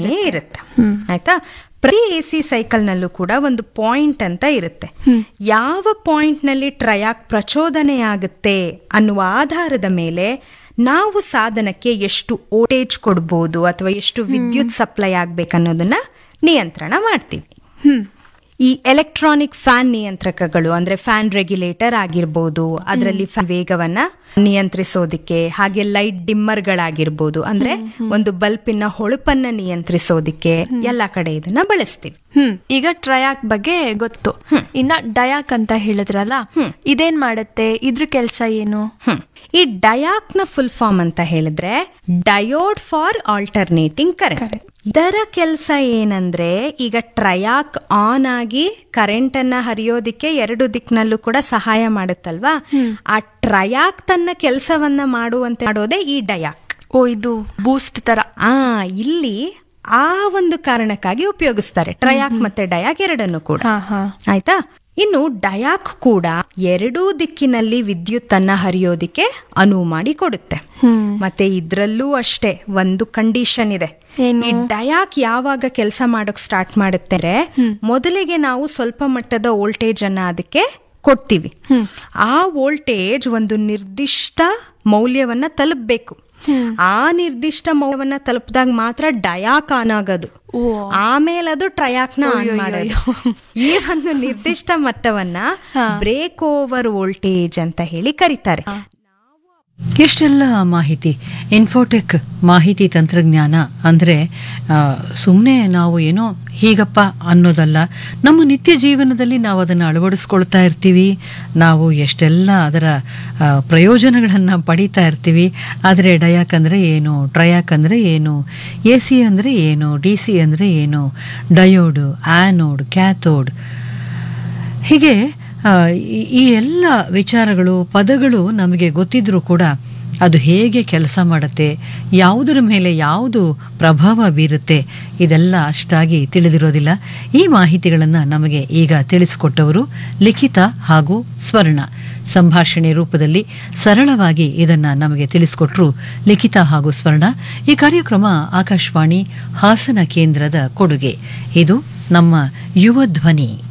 ಇರುತ್ತೆ ಆಯ್ತಾ ಪ್ರತಿ ಎ ಸಿ ಸೈಕಲ್ನಲ್ಲೂ ಕೂಡ ಒಂದು ಪಾಯಿಂಟ್ ಅಂತ ಇರುತ್ತೆ ಯಾವ ಪಾಯಿಂಟ್ನಲ್ಲಿ ಟ್ರಯಾಕ್ ಪ್ರಚೋದನೆ ಆಗುತ್ತೆ ಅನ್ನುವ ಆಧಾರದ ಮೇಲೆ ನಾವು ಸಾಧನಕ್ಕೆ ಎಷ್ಟು ವೋಲ್ಟೇಜ್ ಕೊಡ್ಬೋದು ಅಥವಾ ಎಷ್ಟು ವಿದ್ಯುತ್ ಸಪ್ಲೈ ಆಗ್ಬೇಕನ್ನೋದನ್ನ ನಿಯಂತ್ರಣ ಮಾಡ್ತೀವಿ ಹ್ಮ್ ಈ ಎಲೆಕ್ಟ್ರಾನಿಕ್ ಫ್ಯಾನ್ ನಿಯಂತ್ರಕಗಳು ಅಂದ್ರೆ ಫ್ಯಾನ್ ರೆಗ್ಯುಲೇಟರ್ ಆಗಿರ್ಬೋದು ಅದರಲ್ಲಿ ಫ್ಯಾನ್ ವೇಗವನ್ನ ನಿಯಂತ್ರಿಸೋದಿಕ್ಕೆ ಹಾಗೆ ಲೈಟ್ ಡಿಮ್ಮರ್ಗಳಾಗಿರ್ಬೋದು ಅಂದ್ರೆ ಒಂದು ಬಲ್ಪಿನ ಹೊಳಪನ್ನ ನಿಯಂತ್ರಿಸೋದಿಕ್ಕೆ ಎಲ್ಲ ಕಡೆ ಇದನ್ನ ಬಳಸ್ತೀವಿ ಹ್ಮ್ ಈಗ ಟ್ರಯಾಕ್ ಬಗ್ಗೆ ಗೊತ್ತು ಇನ್ನ ಡಯಾಕ್ ಅಂತ ಹೇಳಿದ್ರಲ್ಲ ಇದೇನ್ ಮಾಡತ್ತೆ ಇದ್ರ ಕೆಲ್ಸ ಏನು ಹ್ಮ್. ಈ ಡಯಾಕ್ ನ ಫುಲ್ ಫಾರ್ಮ್ ಅಂತ ಹೇಳಿದ್ರೆ ಡಯೋಡ್ ಫಾರ್ ಆಲ್ಟರ್ನೇಟಿಂಗ್ ಕರೆಂಟ್ ಇದರ ಕೆಲಸ ಏನಂದ್ರೆ ಈಗ ಟ್ರಯಾಕ್ ಆನ್ ಆಗಿ ಕರೆಂಟ್ ಅನ್ನ ಹರಿಯೋದಿಕ್ಕೆ ಎರಡು ದಿಕ್ನಲ್ಲೂ ಕೂಡ ಸಹಾಯ ಮಾಡುತ್ತಲ್ವಾ ಆ ಟ್ರಯಾಕ್ ತನ್ನ ಕೆಲಸವನ್ನ ಮಾಡುವಂತೆ ಮಾಡೋದೇ ಈ ಡಯಾಕ್ ಓ ಇದು ಬೂಸ್ಟ್ ತರ ಆ ಇಲ್ಲಿ ಆ ಒಂದು ಕಾರಣಕ್ಕಾಗಿ ಉಪಯೋಗಿಸ್ತಾರೆ ಟ್ರಯಾಕ್ ಮತ್ತೆ ಡಯಾಕ್ ಎರಡನ್ನು ಕೂಡ ಹಾ ಹಾ ಆಯ್ತಾ ಇನ್ನು ಡಯಾಕ್ ಕೂಡ ಎರಡೂ ದಿಕ್ಕಿನಲ್ಲಿ ವಿದ್ಯುತ್ ಅನ್ನ ಹರಿಯೋದಿಕ್ಕೆ ಅನುವು ಮಾಡಿ ಕೊಡುತ್ತೆ ಮತ್ತೆ ಇದ್ರಲ್ಲೂ ಅಷ್ಟೇ ಒಂದು ಕಂಡೀಷನ್ ಇದೆ ಏನು? ಈ ಡಯಾಕ್ ಯಾವಾಗ ಕೆಲಸ ಮಾಡೋಕ್ ಸ್ಟಾರ್ಟ್ ಮಾಡುತ್ತೆ ಅಂದ್ರೆ ಮೊದಲಿಗೆ ನಾವು ಸ್ವಲ್ಪ ಮಟ್ಟದ ವೋಲ್ಟೇಜ್ ಅನ್ನ ಅದಕ್ಕೆ ಕೊಡ್ತೀವಿ ಆ ವೋಲ್ಟೇಜ್ ಒಂದು ನಿರ್ದಿಷ್ಟ ಮೌಲ್ಯವನ್ನ ತಲುಪಬೇಕು ಆ ನಿರ್ದಿಷ್ಟ ಮೌಲ್ಯವನ್ನ ತಲುಪಿದಾಗ ಮಾತ್ರ ಡಯಾಕ್ ಆನ್ ಆಗೋದು ಓ ಆಮೇಲೆ ಅದು ಟ್ರಯಾಕ್ನ ಆನ್ ಮಾಡೋದು ಈ ಒಂದು ನಿರ್ದಿಷ್ಟ ಮಟ್ಟವನ್ನ ಬ್ರೇಕ್ ಓವರ್ ವೋಲ್ಟೇಜ್ ಅಂತ ಹೇಳಿ ಕರೀತಾರೆ ಎಷ್ಟೆಲ್ಲ ಮಾಹಿತಿ ಇನ್ಫೋಟೆಕ್ ಮಾಹಿತಿ ತಂತ್ರಜ್ಞಾನ ಅಂದರೆ ಸುಮ್ಮನೆ ನಾವು ಏನೋ ಹೀಗಪ್ಪ ಅನ್ನೋದಲ್ಲ ನಮ್ಮ ನಿತ್ಯ ಜೀವನದಲ್ಲಿ ನಾವು ಅದನ್ನು ಅಳವಡಿಸ್ಕೊಳ್ತಾ ಇರ್ತೀವಿ ನಾವು ಎಷ್ಟೆಲ್ಲ ಅದರ ಪ್ರಯೋಜನಗಳನ್ನು ಪಡಿತಾ ಇರ್ತೀವಿ ಆದರೆ ಡಯಾಕ್ ಅಂದರೆ ಏನು ಟ್ರಯಾಕ್ ಅಂದರೆ ಏನು ಎ ಸಿ ಅಂದರೆ ಏನು ಡಿ ಸಿ ಅಂದರೆ ಏನು ಡಯೋಡು ಆ್ಯನೋಡ್ ಕ್ಯಾಥೋಡ್ ಹೀಗೆ ಆ, ಈ- ಈ ಎಲ್ಲ ವಿಚಾರಗಳು ಪದಗಳು ನಮಗೆ ಗೊತ್ತಿದ್ರೂ ಕೂಡ ಅದು ಹೇಗೆ ಕೆಲಸ ಮಾಡುತ್ತೆ ಯಾವುದರ ಮೇಲೆ ಯಾವುದು ಪ್ರಭಾವ ಬೀರುತ್ತೆ ಇದೆಲ್ಲ ಅಷ್ಟಾಗಿ ತಿಳಿದಿರೋದಿಲ್ಲ ಈ ಮಾಹಿತಿಗಳನ್ನು ನಮಗೆ ಈಗ ತಿಳಿಸಿಕೊಟ್ಟವರು ಲಿಖಿತ ಹಾಗೂ ಸ್ವರ್ಣ ಸಂಭಾಷಣೆ ರೂಪದಲ್ಲಿ ಸರಳವಾಗಿ ಇದನ್ನು ನಮಗೆ ತಿಳಿಸಿಕೊಟ್ರು ಲಿಖಿತ ಹಾಗೂ ಸ್ವರ್ಣ ಈ ಕಾರ್ಯಕ್ರಮ ಆಕಾಶವಾಣಿ ಹಾಸನ ಕೇಂದ್ರದ ಕೊಡುಗೆ ಇದು ನಮ್ಮ ಯುವ ಧ್ವನಿ